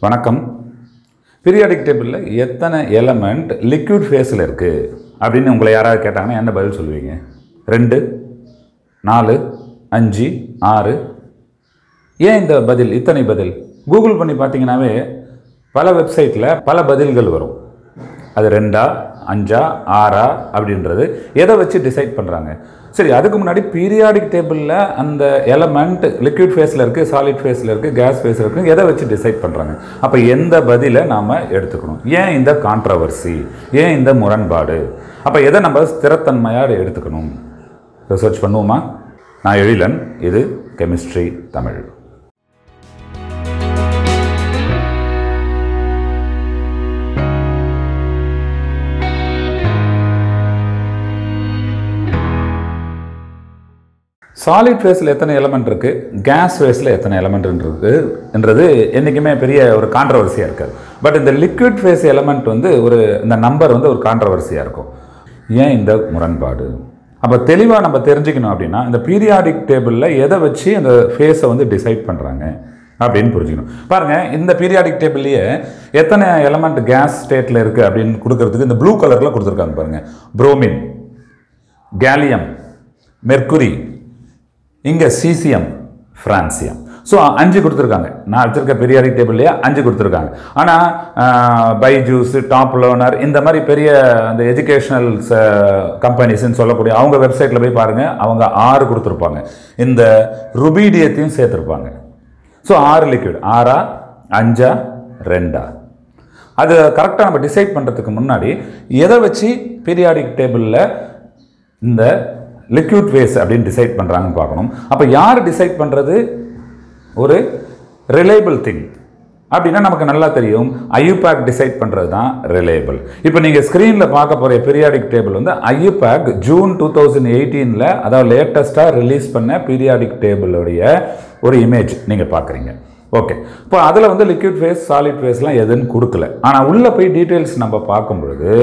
வணக்கம் பீரியாடிக் டேபிளில் எத்தனை எலமெண்ட் லிக்விட் ஃபேஸில் இருக்குது அப்படின்னு உங்களை யாராவது கேட்டாங்கன்னா என்ன பதில் சொல்லுவீங்க ரெண்டு நாலு அஞ்சு ஆறு ஏன் இந்த பதில் இத்தனை பதில் கூகுள் பண்ணி பார்த்தீங்கன்னாவே பல வெப்சைட்டில் பல பதில்கள் வரும் அது ரெண்டா அஞ்சா ஆறா அப்படின்றது எதை வச்சு டிசைட் பண்ணுறாங்க சரி அதுக்கு முன்னாடி பீரியாடிக் டேபிளில் அந்த எலமெண்ட் லிக்விட் ஃபேஸில் இருக்குது சாலிட் ஃபேஸில் இருக்குது கேஸ் ஃபேஸில் இருக்குது எதை வச்சு டிசைட் பண்ணுறாங்க அப்போ எந்த பதிலை நாம் எடுத்துக்கணும் ஏன் இந்த கான்ட்ரவர்சி ஏன் இந்த முரண்பாடு அப்போ எதை நம்ம ஸ்திரத்தன்மையாக எடுத்துக்கணும் ரிசர்ச் பண்ணுவோமா நான் எழிலன் இது கெமிஸ்ட்ரி தமிழ் சாலிட் ஃபேஸில் எத்தனை எலமெண்ட் இருக்குது கேஸ் ஃபேஸில் எத்தனை எலமெண்ட்ன்றது என்றது என்றைக்குமே பெரிய ஒரு கான்ட்ரவர்சியாக இருக்காது பட் இந்த லிக்விட் ஃபேஸ் எலமெண்ட் வந்து ஒரு இந்த நம்பர் வந்து ஒரு கான்ட்ரவர்சியாக இருக்கும் ஏன் இந்த முரண்பாடு அப்போ தெளிவாக நம்ம தெரிஞ்சுக்கணும் அப்படின்னா இந்த பீரியாடிக் டேபிளில் எதை வச்சு அந்த ஃபேஸை வந்து டிசைட் பண்ணுறாங்க அப்படின்னு புரிஞ்சுக்கணும் பாருங்கள் இந்த பீரியாடிக் டேபிள்லேயே எத்தனை எலமெண்ட் கேஸ் ஸ்டேட்டில் இருக்குது அப்படின்னு கொடுக்கறதுக்கு இந்த ப்ளூ கலரில் கொடுத்துருக்காங்க பாருங்கள் புரோமின் கேலியம் மெர்க்குரி இங்கே சீசியம் ஃப்ரான்சியம் ஸோ அஞ்சு கொடுத்துருக்காங்க நான் வச்சிருக்க பெரியாரிக் டேபிள்லேயே அஞ்சு கொடுத்துருக்காங்க ஆனால் பைஜூஸ் டாப் லேர்னர் இந்த மாதிரி பெரிய அந்த எஜுகேஷனல் கம்பெனிஸ்ன்னு சொல்லக்கூடிய அவங்க வெப்சைட்டில் போய் பாருங்கள் அவங்க ஆறு கொடுத்துருப்பாங்க இந்த ருபீடியத்தையும் சேர்த்துருப்பாங்க ஸோ ஆறு லிக்விட் ஆறா அஞ்சா ரெண்டா அது கரெக்டாக நம்ம டிசைட் பண்ணுறதுக்கு முன்னாடி எதை வச்சு பீரியாடிக் டேபிளில் இந்த லிக்விட் வேஸ் அப்படின்னு டிசைட் பண்ணுறாங்கன்னு பார்க்கணும் அப்போ யார் டிசைட் பண்ணுறது ஒரு ரிலையபிள் திங் அப்படின்னா நமக்கு நல்லா தெரியும் ஐயூபேக் டிசைட் பண்ணுறது தான் ரிலையபிள் இப்போ நீங்கள் ஸ்க்ரீனில் பார்க்க போகிற பீரியாடிக் டேபிள் வந்து ஐயூபேக் ஜூன் டூ தௌசண்ட் எயிட்டீனில் அதாவது லேட்டஸ்ட்டாக ரிலீஸ் பண்ண பீரியாடிக் டேபிளுடைய ஒரு இமேஜ் நீங்கள் பார்க்குறீங்க ஓகே இப்போ அதில் வந்து லிக்விட் ஃபேஸ் சாலிட் ஃபேஸ்லாம் எதுன்னு கொடுக்கல ஆனால் உள்ளே போய் டீட்டெயில்ஸ் நம்ம பார்க்கும் பொழுது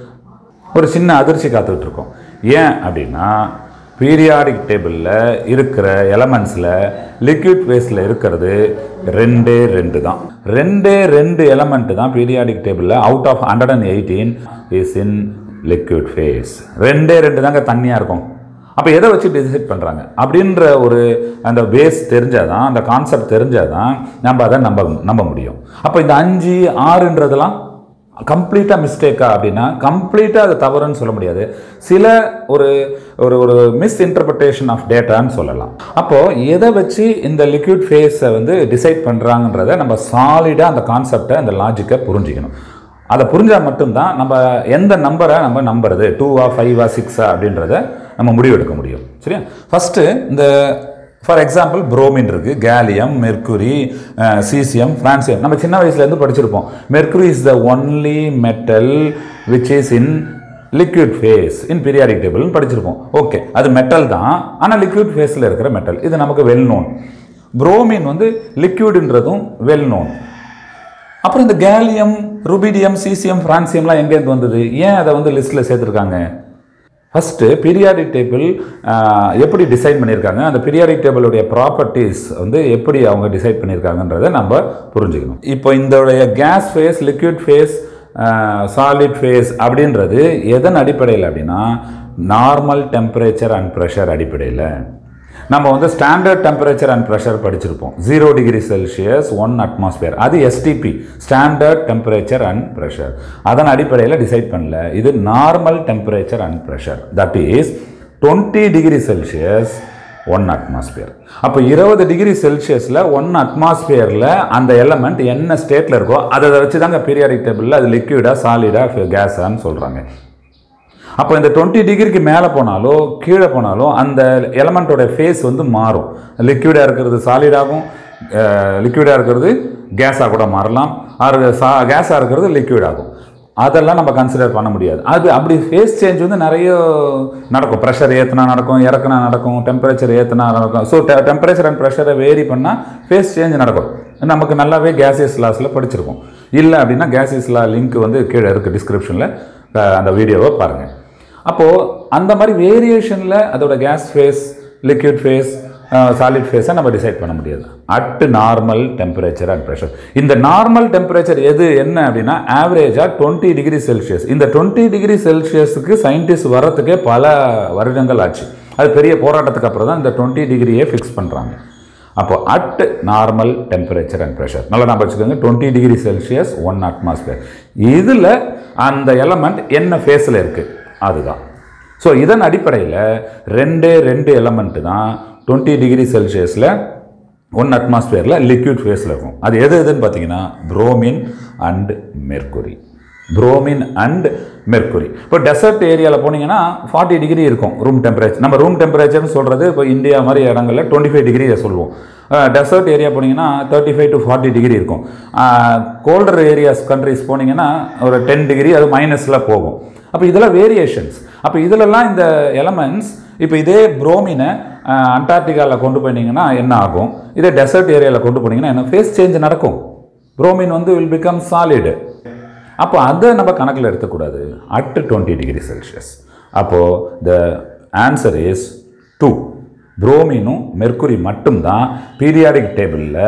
ஒரு சின்ன அதிர்ச்சி காத்துக்கிட்டு இருக்கோம் ஏன் அப்படின்னா பீரியாடிக் டேபிளில் இருக்கிற எலமெண்ட்ஸில் லிக்விட் ஃபேஸில் இருக்கிறது ரெண்டே ரெண்டு தான் ரெண்டே ரெண்டு எலமெண்ட் தான் பீரியாடிக் டேபிளில் out of hundred and eighteen is in liquid phase ரெண்டே ரெண்டு தாங்க தண்ணியாக இருக்கும் அப்போ எதை வச்சு டிசைட் பண்ணுறாங்க அப்படின்ற ஒரு அந்த பேஸ் தெரிஞ்சால் தான் அந்த கான்செப்ட் தெரிஞ்சால் தான் நம்ம அதை நம்ப நம்ப முடியும் அப்போ இந்த அஞ்சு ஆறுன்றதெல்லாம் கம்ப்ளீட்டாக மிஸ்டேக்கா அப்படின்னா கம்ப்ளீட்டாக அது தவறுன்னு சொல்ல முடியாது சில ஒரு ஒரு ஒரு மிஸ் இன்டர்பிரிட்டேஷன் ஆஃப் டேட்டான்னு சொல்லலாம் அப்போது எதை வச்சு இந்த லிக்விட் ஃபேஸை வந்து டிசைட் பண்ணுறாங்கன்றத நம்ம சாலிடாக அந்த கான்செப்டை அந்த லாஜிக்கை புரிஞ்சிக்கணும் அதை புரிஞ்சால் மட்டும்தான் நம்ம எந்த நம்பரை நம்ம நம்புறது டூவா ஃபைவா சிக்ஸா அப்படின்றத நம்ம முடிவெடுக்க முடியும் சரியா ஃபஸ்ட்டு இந்த ஃபார் எக்ஸாம்பிள் புரோமின் இருக்குது கேலியம் மெர்க்குரி சீசியம் ஃப்ரான்சியம் நம்ம சின்ன வயசுலேருந்து படிச்சிருப்போம் mercury is the only metal which is in liquid phase in periodic டேபிள்னு படிச்சிருப்போம் ஓகே அது மெட்டல் தான் ஆனால் லிக்விட் ஃபேஸில் இருக்கிற மெட்டல் இது நமக்கு வெல் நோன் புரோமின் வந்து லிக்விடுன்றதும் வெல் நோன் அப்புறம் இந்த கேலியம் ருபீடியம் சீசியம் ஃப்ரான்சியம்லாம் எங்கேருந்து வந்தது ஏன் அதை வந்து லிஸ்ட்டில் சேர்த்துருக்காங்க ஃபஸ்ட்டு பீரியாடிக் டேபிள் எப்படி டிசைன் பண்ணியிருக்காங்க அந்த பீரியாடிக் டேபிளுடைய ப்ராப்பர்ட்டிஸ் வந்து எப்படி அவங்க டிசைட் பண்ணியிருக்காங்கன்றதை நம்ம புரிஞ்சுக்கணும் இப்போ இதோடைய gas phase liquid phase solid phase அப்படின்றது எதன் அடிப்படையில் அப்படின்னா நார்மல் டெம்பரேச்சர் அண்ட் ப்ரெஷர் அடிப்படையில் நம்ம வந்து ஸ்டாண்டர்ட் டெம்பரேச்சர் அண்ட் ப்ரெஷர் படிச்சிருப்போம் zero degree Celsius one atmosphere அது STP standard temperature and pressure அதன் அடிப்படையில் டிசைட் பண்ணல இது normal temperature and pressure that is twenty degree Celsius one atmosphere அப்போ இருபது டிகிரி செல்சியஸில் ஒன் அட்மாஸ்பியரில் அந்த எலமெண்ட் என்ன ஸ்டேட்டில் இருக்கோ அதை வச்சு தாங்க பீரியாடிக் டேபிளில் அது லிக்விடா சாலிடா கேஸான்னு சொல்கிறாங்க அப்போ இந்த டுவெண்ட்டி டிகிரிக்கு மேலே போனாலோ கீழே போனாலும் அந்த எலமெண்ட்டோட ஃபேஸ் வந்து மாறும் லிக்விடாக இருக்கிறது சாலிடாகும் லிக்விடாக இருக்கிறது கேஸாக கூட மாறலாம் ஆறு சா கேஸாக இருக்கிறது லிக்விட் ஆகும் அதெல்லாம் நம்ம கன்சிடர் பண்ண முடியாது அது அப்படி ஃபேஸ் சேஞ்ச் வந்து நிறைய நடக்கும் ப்ரெஷர் ஏற்றுனா நடக்கும் இறக்குனா நடக்கும் டெம்பரேச்சர் ஏற்றுனா நடக்கும் ஸோ டெம்பரேச்சர் அண்ட் ப்ரெஷரை வேரி பண்ணால் ஃபேஸ் சேஞ்ச் நடக்கும் நமக்கு நல்லாவே கேசியஸ் லாஸில் படிச்சிருக்கோம் இல்லை அப்படின்னா கேசியஸ் லா லிங்க் வந்து கீழே இருக்குது டிஸ்கிரிப்ஷனில் அந்த வீடியோவை பாருங்கள் அப்போது அந்த மாதிரி வேரியேஷனில் அதோட gas phase liquid phase solid ஃபேஸை நம்ம டிசைட் பண்ண முடியாது at normal temperature and pressure இந்த நார்மல் டெம்பரேச்சர் எது என்ன அப்படின்னா ஆவரேஜாக டுவெண்ட்டி டிகிரி செல்சியஸ் இந்த டுவெண்ட்டி டிகிரி செல்சியஸுக்கு சயின்டிஸ்ட் வரத்துக்கே பல வருடங்கள் ஆச்சு அது பெரிய போராட்டத்துக்கு அப்புறம் தான் இந்த டுவெண்ட்டி டிகிரியே ஃபிக்ஸ் பண்ணுறாங்க அப்போ at normal temperature and pressure நல்லா நம்ம வச்சுக்கோங்க twenty degree Celsius one atmosphere இதில் அந்த எலமெண்ட் என்ன ஃபேஸில் இருக்குது அதுதான் ஸோ இதன் அடிப்படையில் ரெண்டே ரெண்டு எலமெண்ட்டு தான் டுவெண்ட்டி டிகிரி செல்சியஸில் ஒன் அட்மாஸ்பியரில் லிக்விட் ஃபேஸில் இருக்கும் அது எது எதுன்னு பார்த்தீங்கன்னா bromine and mercury bromine and mercury இப்போ டெசர்ட் ஏரியாவில் போனீங்கன்னா ஃபார்ட்டி டிகிரி இருக்கும் ரூம் டெம்பரேச்சர் நம்ம ரூம் டெம்பரேச்சர்னு சொல்கிறது இப்போ இந்தியா மாதிரி இடங்களில் டுவெண்ட்டி ஃபைவ் டிகிரி சொல்லுவோம் டெசர்ட் ஏரியா போனீங்கன்னா thirty five to forty degree இருக்கும் கோல்டர் ஏரியாஸ் கண்ட்ரிஸ் போனீங்கன்னா ஒரு டென் டிகிரி அது மைனஸில் போகும் அப்போ இதெல்லாம் வேரியேஷன்ஸ் அப்போ இதிலெல்லாம் இந்த எலமெண்ட்ஸ் இப்போ இதே புரோமினை அண்டார்டிகாவில் கொண்டு போனீங்கன்னா என்ன ஆகும் இதே டெசர்ட் ஏரியாவில் கொண்டு போனீங்கன்னா என்ன ஃபேஸ் சேஞ்ச் நடக்கும் புரோமின் வந்து வில் பிகம் சாலிடு அப்போ அதை நம்ம கணக்கில் எடுத்துக்கூடாது அட் டுவெண்ட்டி டிகிரி செல்சியஸ் அப்போது த ஆன்சர் இஸ் டூ புரோமினும் மெர்க்குரி மட்டும்தான் பீரியாடிக் டேபிளில்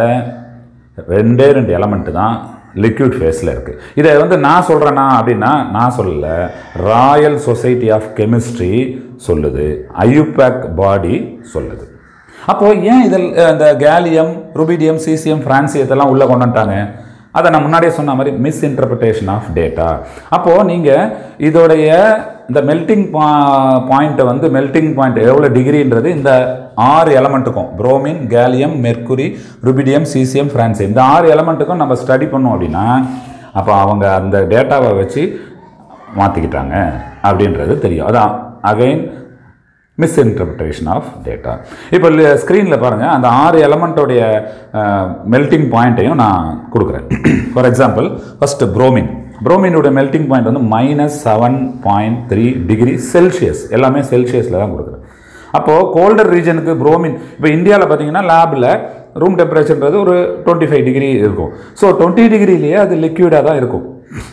ரெண்டே ரெண்டு எலமெண்ட்டு தான் லிக்விட் ஃபேஸில் இருக்குது இதை வந்து நான் சொல்கிறேன்னா அப்படின்னா நான் சொல்லலை ராயல் சொசைட்டி ஆஃப் கெமிஸ்ட்ரி சொல்லுது ஐயூபேக் பாடி சொல்லுது அப்போது ஏன் இதில் இந்த கேலியம் ருபீடியம் சீசியம் ஃப்ரான்சியத்தெல்லாம் உள்ளே கொண்டு வந்துட்டாங்க அதை நான் முன்னாடியே சொன்ன மாதிரி மிஸ் இன்டர்பிரிட்டேஷன் ஆஃப் டேட்டா அப்போது நீங்கள் இதோடைய இந்த மெல்டிங் பா பாயிண்ட்டை வந்து மெல்டிங் பாயிண்ட் எவ்வளோ டிகிரின்றது இந்த ஆறு எலமெண்ட்டுக்கும் bromine gallium mercury rubidium caesium francium இந்த ஆறு எலமெண்ட்டுக்கும் நம்ம ஸ்டடி பண்ணோம் அப்படின்னா அப்போ அவங்க அந்த டேட்டாவை வச்சு மாற்றிக்கிட்டாங்க அப்படின்றது தெரியும் அதான் again misinterpretation of data இப்போ ஸ்க்ரீனில் பாருங்கள் அந்த ஆறு எலமெண்ட்டோடைய மெல்டிங் பாயிண்ட்டையும் நான் கொடுக்குறேன் ஃபார் எக்ஸாம்பிள் ஃபஸ்ட்டு புரோமின் புரோமினோட மெல்டிங் பாயிண்ட் வந்து minus seven point three degree Celsius எல்லாமே செல்சியஸில் தான் கொடுக்குறேன் அப்போது கோல்டர் ரீஜனுக்கு புரோமின் இப்போ இந்தியாவில் பார்த்தீங்கன்னா லேபில் ரூம் டெம்பரேச்சர்ன்றது ஒரு டுவெண்ட்டி ஃபைவ் டிகிரி இருக்கும் ஸோ டுவெண்ட்டி டிகிரிலேயே அது லிக்விடாக தான் இருக்கும்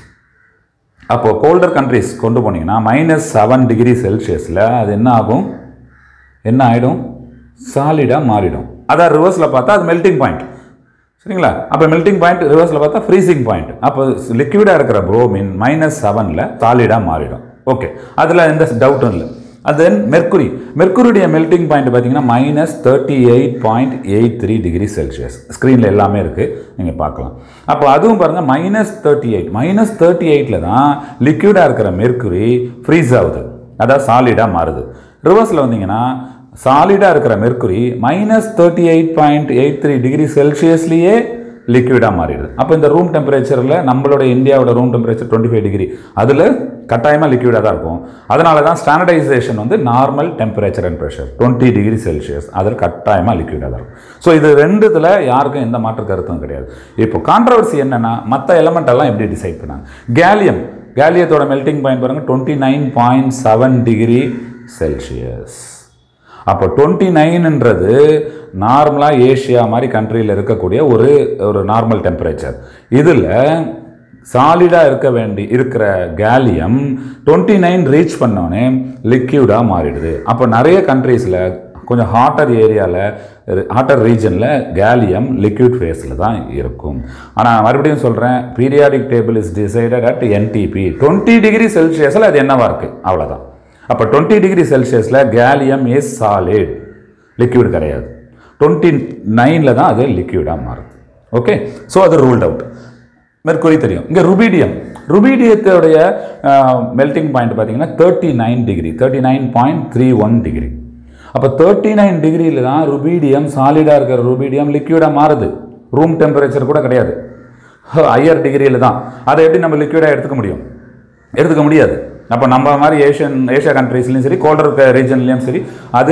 அப்போது கோல்டர் கண்ட்ரிஸ் கொண்டு போனீங்கன்னா மைனஸ் செவன் டிகிரி செல்சியஸில் அது என்ன ஆகும் என்ன ஆகிடும் சாலிடாக மாறிடும் அதான் ரிவர்ஸில் பார்த்தா அது மெல்டிங் பாயிண்ட் சரிங்களா அப்போ மெல்டிங் பாயிண்ட் ரிவர்ஸில் பார்த்தா ஃப்ரீசிங் பாயிண்ட் அப்போ லிக்விடாக இருக்கிற புரோமின் மைனஸ் செவனில் சாலிடாக மாறிடும் ஓகே அதில் எந்த டவுட்டும் இல்லை அது தென் மெர்க்குரி மெர்க்குரியுடைய மெல்டிங் பாயிண்ட் பார்த்தீங்கன்னா minus thirty eight point eight three degree Celsius ஸ்க்ரீனில் எல்லாமே இருக்குது நீங்கள் பார்க்கலாம் அப்போ அதுவும் பாருங்கள் minus thirty eight minus thirty எயிட்டில் தான் லிக்விடாக இருக்கிற மெர்க்குரி ஃப்ரீஸ் ஆகுது அதாவது சாலிடாக மாறுது ரிவர்ஸில் வந்தீங்கன்னா சாலிடாக இருக்கிற mercury minus thirty eight point eight three degree செல்சியஸ்லேயே லிக்விடாக மாறிடுது அப்போ இந்த ரூம் டெம்பரேச்சரில் நம்மளோட இந்தியாவோட room temperature twenty five degree அதில் கட்டாயமாக லிக்விடாக தான் இருக்கும் அதனால தான் ஸ்டாண்டர்டைசேஷன் வந்து normal temperature and pressure twenty degree Celsius அதில் கட்டாயமாக லிக்விடாக தான் இருக்கும் ஸோ இது ரெண்டுத்தில் யாருக்கும் எந்த மாற்று கருத்தும் கிடையாது இப்போ கான்ட்ரவர்சி என்னென்னா மற்ற எலமெண்ட் எல்லாம் எப்படி டிசைட் பண்ணாங்க கேலியம் கேலியத்தோட மெல்டிங் பாயிண்ட் பாருங்கள் twenty nine point seven degree Celsius அப்போ டுவெண்ட்டி நைன்ன்றது நார்மலாக ஏஷியா மாதிரி கண்ட்ரியில் இருக்கக்கூடிய ஒரு ஒரு நார்மல் டெம்பரேச்சர் இதில் சாலிடாக இருக்க வேண்டி இருக்கிற கேலியம் டுவெண்ட்டி நைன் ரீச் பண்ணோடனே லிக்யூடாக மாறிடுது அப்போ நிறைய கண்ட்ரீஸில் கொஞ்சம் ஹாட்டர் ஏரியாவில் ஹாட்டர் ரீஜனில் கேலியம் லிக்விட் ஃபேஸில் தான் இருக்கும் ஆனால் மறுபடியும் சொல்கிறேன் periodic table is decided at NTP twenty degree செல்சியஸில் அது என்னவா இருக்குது அவ்வளோதான் அப்போ டுவெண்ட்டி டிகிரி செல்சியஸில் கேலியம் இஸ் சாலிட் லிக்விட் கிடையாது டுவெண்ட்டி நைனில் தான் அது லிக்விடாக மாறுது ஓகே ஸோ அது ரூல்ட் அவுட் மெர்க்குரி தெரியும் இங்கே ருபீடியம் ருபீடியத்தோடைய மெல்டிங் பாயிண்ட் பார்த்தீங்கன்னா thirty nine degree thirty nine point three one degree அப்போ தேர்ட்டி நைன் டிகிரியில் தான் ருபீடியம் சாலிடாக இருக்கிற ருபீடியம் லிக்விடாக மாறுது ரூம் டெம்பரேச்சர் கூட கிடையாது ஹையர் டிகிரியில் தான் அதை எப்படி நம்ம லிக்விடாக எடுத்துக்க முடியும் எடுத்துக்க முடியாது அப்போ நம்ம மாதிரி ஏஷியன் ஏஷியா கண்ட்ரீஸ்லையும் சரி கோல்டர் ரீஜன்லேயும் சரி அது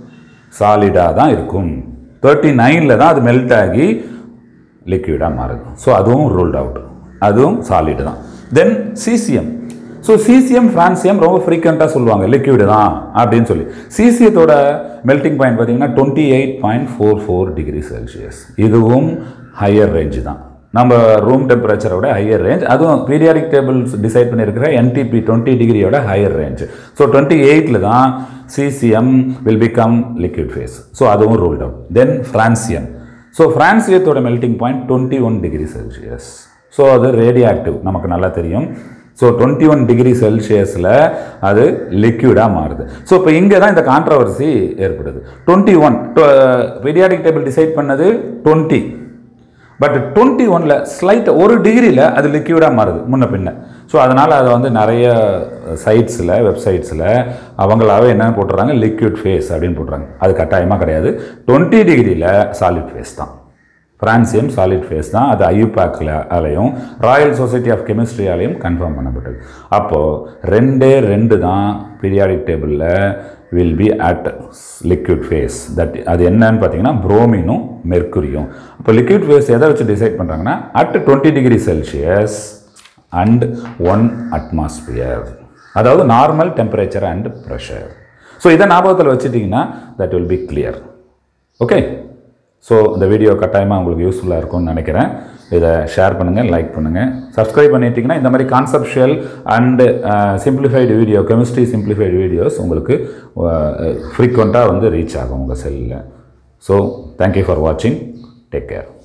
சாலிடாக தான் இருக்கும் தேர்ட்டி நைனில் தான் அது மெல்ட் ஆகி லிக்விடாக மாறுது ஸோ அதுவும் ரூல்ட் அவுட் அதுவும் சாலிடு தான் then caesium so caesium francium ரொம்ப ஃப்ரீக்வெண்ட்டாக சொல்லுவாங்க லிக்விடு தான் அப்படின்னு சொல்லி சீசியத்தோட மெல்டிங் பாயிண்ட் பார்த்தீங்கன்னா twenty eight point four four degree Celsius இதுவும் ஹையர் ரேஞ்சு தான் நம்ம ரூம் டெம்பரேச்சரோட ஹையர் ரேஞ்ச் அதுவும் பீரியாடிக் டேபிள்ஸ் டிசைட் பண்ணியிருக்கிற என்டிபி டுவெண்ட்டி டிகிரியோட ஹையர் ரேஞ்ச் ஸோ டுவெண்ட்டி எயிட்டில் தான் caesium will become liquid phase so அதுவும் ruled out then francium so ஃப்ரான்சியத்தோட melting point twenty one degree Celsius so அது ரேடியோ ஆக்டிவ் நமக்கு நல்லா தெரியும் ஸோ டுவெண்ட்டி ஒன் டிகிரி செல்சியஸில் அது லிக்யூடாக மாறுது ஸோ இப்போ இங்கே தான் இந்த கான்ட்ரவர்சி ஏற்படுது twenty one periodic table decide பண்ணது டுவெண்ட்டி பட் டுவெண்ட்டி ஒனில் ஸ்லைட் ஒரு டிகிரியில் அது லிக்யூடாக மாறுது முன்ன பின்ன ஸோ அதனால் அதை வந்து நிறைய சைட்ஸில் வெப்சைட்ஸில் அவங்களாவே என்ன போட்டுறாங்க லிக்விட் ஃபேஸ் அப்படின்னு போட்டுறாங்க அது கட்டாயமாக கிடையாது டுவெண்ட்டி டிகிரியில் சாலிட் ஃபேஸ் தான் பிரான்சியம் சாலிட் ஃபேஸ் தான் அது ஐயூபேக்கில் ஆலையும் ராயல் சொசைட்டி ஆஃப் கெமிஸ்ட்ரியாலையும் கன்ஃபார்ம் பண்ணப்பட்டது அப்போது ரெண்டே ரெண்டு தான் பீரியாடிக் டேபிளில் will be at liquid phase that அது என்னன்னு பார்த்தீங்கன்னா புரோமினும் மெர்க்குரியும் அப்போ லிக்விட் ஃபேஸ் எதை வச்சு டிசைட் பண்ணுறாங்கன்னா at twenty degree Celsius and one atmosphere அதாவது normal temperature and pressure so இதை ஞாபகத்தில் வச்சுட்டிங்கன்னா that will be clear okay so இந்த வீடியோ கட்டாயமாக உங்களுக்கு யூஸ்ஃபுல்லாக இருக்கும்னு நினைக்கிறேன் இதை ஷேர் பண்ணுங்கள் லைக் பண்ணுங்கள் சப்ஸ்கிரைப் பண்ணிட்டீங்கன்னா இந்த மாதிரி conceptual and simplified video chemistry simplified videos உங்களுக்கு ஃப்ரீக்வெண்ட்டாக வந்து ரீச் ஆகும் உங்கள் செல்லில் ஸோ தேங்க்யூ ஃபார் வாட்சிங் டேக் கேர்